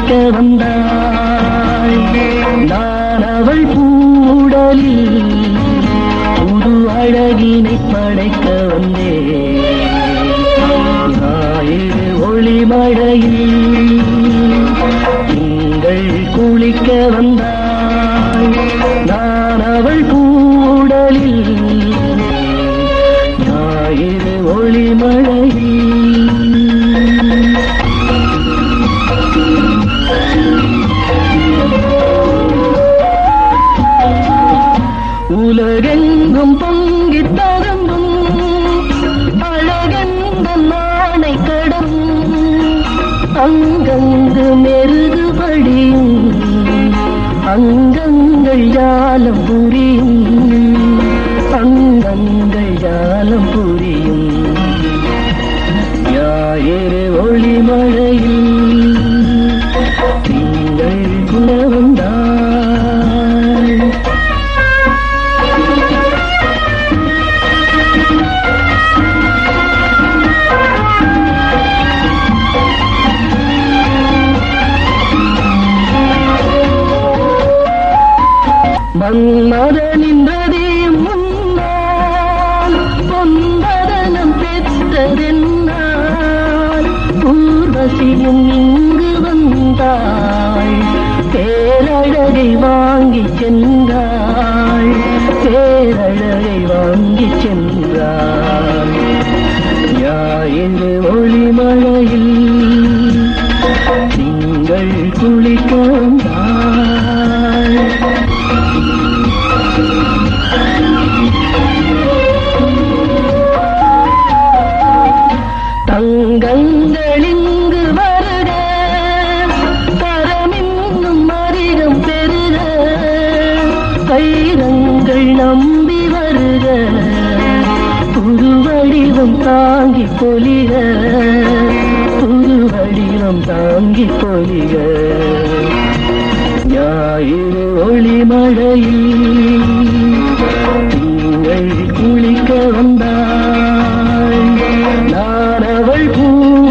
குளிக்க வந்தாள் நான் அவள் பூடலில் புது அழகினை படைக்க வந்தேன் ஞாயிறு ஒளிமழையில் திங்கள் குளிக்க வந்தாள் நான் அவள் கூடலில் ஞாயிறு ஒளிமழையில் உலகெங்கும் பொங்கி தரம்பும் அழகெந்த நாணை கடம் அங்கங்கு மெருகுபடியும் அங்கங்கள் ஜாலம் புரியும் அங்கங்கள் ஜாலம் புரியும் ஞாயிறு ஒளிமழையில் திங்கள் குண வந்தாள் மன்மத நின்றதே முன்னால் பொன்பதனம் பெற்றதென்னால் ஊர்வசியும் இங்கு வந்தாள் பேரழகை வாங்கி சென்றாள் பேரழகை வாங்கி சென்றாள் ஞாயிறு ஒளிமழையில் திங்கள் குளிக்க வந்தாள் தங்கங்களிங்கு வருக தரமின்னும் மரிகம் பெருக கைரங்கள் நம்பி வருக புது வடிவம் தாங்கி பொலிக புது வடிவம் தாங்கி பொலிக ஞாயிறு ஒளிமழையில் திங்கள் குளிக்க வந்தாள் நான் அவள் பூ